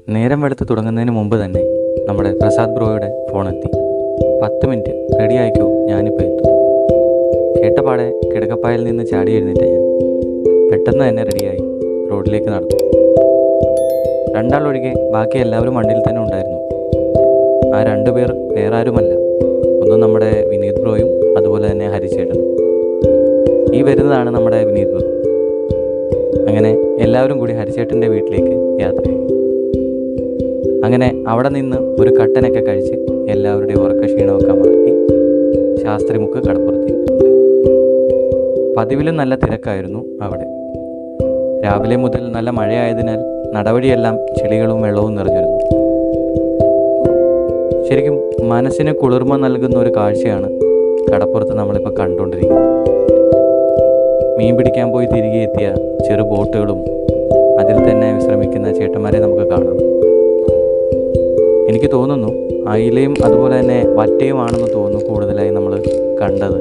നേരം വെളുത്ത് തുടങ്ങുന്നതിന് മുമ്പ് തന്നെ നമ്മുടെ പ്രസാദ് ബ്രോയുടെ ഫോണെത്തി പത്ത് മിനിറ്റ് റെഡി ആയിക്കോ ഞാനിപ്പോൾ എത്തും കേട്ടപാടെ കിടക്കപ്പായിൽ നിന്ന് ചാടി എഴുന്നേറ്റ ഞാൻ പെട്ടെന്ന് തന്നെ റെഡിയായി റോഡിലേക്ക് നടന്നു രണ്ടാളൊഴികെ ബാക്കി എല്ലാവരും വണ്ടിയിൽ തന്നെ ഉണ്ടായിരുന്നു ആ രണ്ടു പേർ വേറെ ആരുമല്ല ഒന്ന് നമ്മുടെ വിനീത് ബ്രോയും അതുപോലെ തന്നെ ഹരിചേട്ടനും ഈ വരുന്നതാണ് നമ്മുടെ വിനീത് ബ്രോ അങ്ങനെ എല്ലാവരും കൂടി ഹരിചേട്ടൻ്റെ വീട്ടിലേക്ക് യാത്രയായി അങ്ങനെ അവിടെ നിന്ന് ഒരു കട്ടനൊക്കെ കഴിച്ച് എല്ലാവരുടെയും ഉറക്ക ക്ഷീണമൊക്കെ മാറ്റി ശാസ്ത്രിമുക്ക് കടപ്പുറത്തേക്ക് പതിവിലും നല്ല തിരക്കായിരുന്നു അവിടെ രാവിലെ മുതൽ നല്ല മഴയായതിനാൽ നടവഴിയെല്ലാം ചെളികളും വെള്ളവും നിറഞ്ഞിരുന്നു ശരിക്കും മനസ്സിന് കുളിർമ നൽകുന്ന ഒരു കാഴ്ചയാണ് കടപ്പുറത്ത് നമ്മളിപ്പോൾ കണ്ടുകൊണ്ടിരിക്കുന്നത് മീൻ പിടിക്കാൻ പോയി തിരികെ എത്തിയ ചെറു ബോട്ടുകളും അതിൽ തന്നെ വിശ്രമിക്കുന്ന ചേട്ടന്മാരെ നമുക്ക് കാണാം എനിക്ക് തോന്നുന്നു അയിലയും അതുപോലെ തന്നെ വറ്റയുമാണെന്ന് തോന്നുന്നു കൂടുതലായി നമ്മൾ കണ്ടത്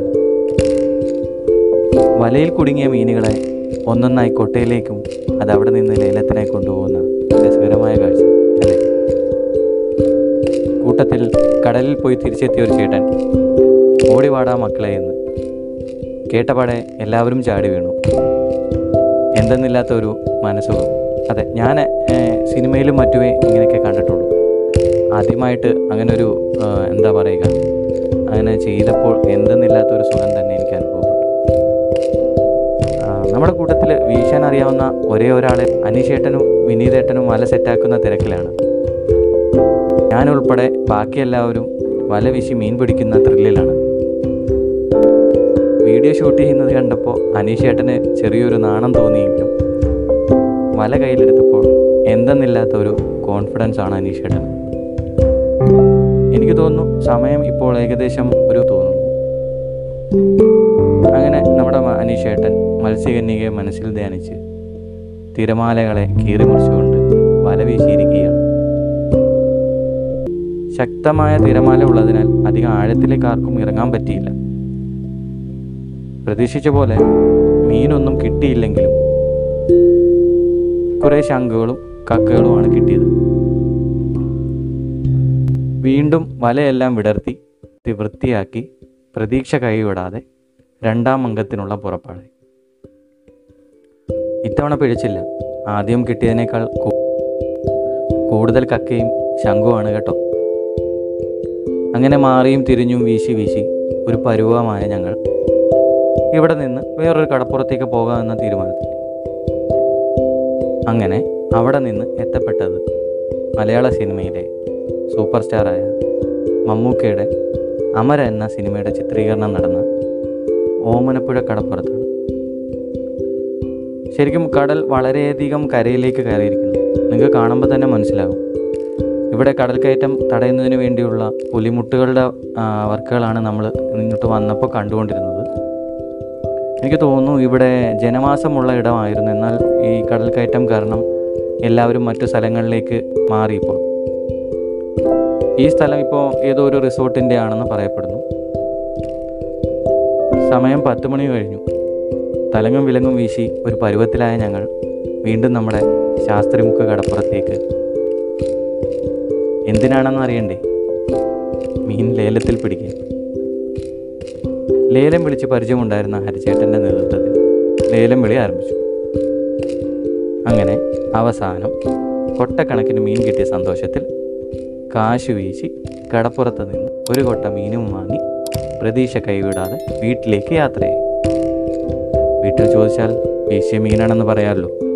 വലയിൽ കുടുങ്ങിയ മീനുകളെ ഒന്നൊന്നായി കൊട്ടയിലേക്കും അത് അവിടെ നിന്ന് ലേലത്തിനായി കൊണ്ടുപോകുന്ന രസകരമായ കാഴ്ച അല്ലേ കൂട്ടത്തിൽ കടലിൽ പോയി തിരിച്ചെത്തിയ ഒരു ചേട്ടൻ ഓടിവാടാ മക്കളെ എന്ന് കേട്ടപാടെ എല്ലാവരും ചാടി വീണു എന്തെന്നില്ലാത്ത ഒരു മനസ്സുഖം അതെ ഞാൻ ഏഹ്, സിനിമയിലും മറ്റുമേ ഇങ്ങനെയൊക്കെ കണ്ടിട്ടുള്ളൂ ആദ്യമായിട്ട് അങ്ങനെ ഒരു ഏഹ്, എന്താ പറയുക അങ്ങനെ ചെയ്തപ്പോൾ എന്തെന്നില്ലാത്ത ഒരു സുഖം തന്നെ എനിക്ക് അനുഭവപ്പെട്ടു ആ, നമ്മുടെ കൂട്ടത്തിൽ വീശാൻ അറിയാവുന്ന ഒരേ ഒരാളെ അനീഷേട്ടനും വിനീതേട്ടനും വല സെറ്റാക്കുന്ന തിരക്കിലാണ് ഞാനുൾപ്പെടെ ബാക്കി എല്ലാവരും വല വീശി മീൻ പിടിക്കുന്ന ത്രില്ലിലാണ് വീഡിയോ ഷൂട്ട് ചെയ്യുന്നത് കണ്ടപ്പോൾ അനീഷേട്ടന് ചെറിയൊരു നാണം തോന്നിയെങ്കിലും വല കയ്യിലെടുത്തപ്പോൾ എന്തെന്നില്ലാത്ത ഒരു കോൺഫിഡൻസ് ആണ് അനീഷേട്ടന് എനിക്ക് തോന്നുന്നു സമയം ഇപ്പോൾ ഏകദേശം ഒരു തോന്നുന്നു അങ്ങനെ നമ്മുടെ മ- അനീഷേട്ടൻ മത്സ്യകന്യകയെ മനസ്സിൽ ധ്യാനിച്ച് തിരമാലകളെ കീറിമുറിച്ചുകൊണ്ട് വല വീശിയിരിക്കുകയാണ് ശക്തമായ തിരമാല ഉള്ളതിനാൽ അധികം ആഴത്തിലേക്ക് ആർക്കും ഇറങ്ങാൻ പറ്റിയില്ല പ്രതീക്ഷിച്ച പോലെ മീനൊന്നും കിട്ടിയില്ലെങ്കിലും കുറേ ശംഖുകളും കക്കകളുമാണ് കിട്ടിയത് വീണ്ടും വലയെല്ലാം വിടർത്തി തി- വൃത്തിയാക്കി പ്രതീക്ഷ കൈവിടാതെ രണ്ടാം അംഗത്തിനുള്ള പുറപ്പാടായി ഇത്തവണ പിഴച്ചില്ല ആദ്യം കിട്ടിയതിനേക്കാൾ കൂ- കൂടുതൽ കക്കയും ശംഖുവാണ് കേട്ടോ അങ്ങനെ മാറിയും തിരിഞ്ഞും വീശി വീശി ഒരു പരുവമായ ഞങ്ങൾ ഇവിടെ നിന്ന് വേറൊരു കടപ്പുറത്തേക്ക് പോകാമെന്ന തീരുമാനത്തിൽ അങ്ങനെ അവിടെ നിന്ന് എത്തപ്പെട്ടത് മലയാള സിനിമയിലെ സൂപ്പർ സ്റ്റാറായ മമ്മൂക്കയുടെ അമര എന്ന സിനിമയുടെ ചിത്രീകരണം നടന്ന ഓമനപ്പുഴ കടപ്പുറത്താണ് ശരിക്കും കടൽ വളരെയധികം കരയിലേക്ക് കയറിയിരിക്കുന്നു നിങ്ങൾക്ക് കാണുമ്പോൾ തന്നെ മനസ്സിലാകും ഇവിടെ കടൽ കയറ്റം തടയുന്നതിന് വേണ്ടിയുള്ള പുലിമുട്ടുകളുടെ ആ, വർക്കുകളാണ് നമ്മൾ ഇങ്ങോട്ട് വന്നപ്പോൾ കണ്ടുകൊണ്ടിരുന്നത് എനിക്ക് തോന്നുന്നു ഇവിടെ ജനവാസമുള്ള ഇടമായിരുന്നു എന്നാൽ ഈ കടൽ കയറ്റം കാരണം എല്ലാവരും മറ്റു സ്ഥലങ്ങളിലേക്ക് മാറിയപ്പോൾ ഈ സ്ഥലം ഇപ്പോൾ ഏതോ ഒരു റിസോർട്ടിൻ്റെ ആണെന്ന് പറയപ്പെടുന്നു സമയം പത്ത് മണി കഴിഞ്ഞു തലങ്ങും വിലങ്ങും വീശി ഒരു പരുവത്തിലായ ഞങ്ങൾ വീണ്ടും നമ്മുടെ ശാസ്ത്രിമുഖ കടപ്പുറത്തേക്ക് എന്തിനാണെന്ന് അറിയണ്ടേ മീൻ ലേലത്തിൽ പിടിക്കാൻ ലേലം വിളിച്ച് പരിചയമുണ്ടായിരുന്ന ഹരിചേട്ടൻ്റെ നേതൃത്വത്തിൽ ലേലം വിളി ആരംഭിച്ചു അങ്ങനെ അവസാനം കൊട്ടക്കണക്കിന് മീൻ കിട്ടിയ സന്തോഷത്തിൽ കാശ് വീശി കടപ്പുറത്ത് നിന്ന് ഒരു കൊട്ട മീനും വാങ്ങി പ്രതീക്ഷ കൈവിടാതെ വീട്ടിലേക്ക് യാത്രയായി വീട്ടിൽ ചോദിച്ചാൽ വീശിയ മീനാണെന്ന് പറയാമല്ലോ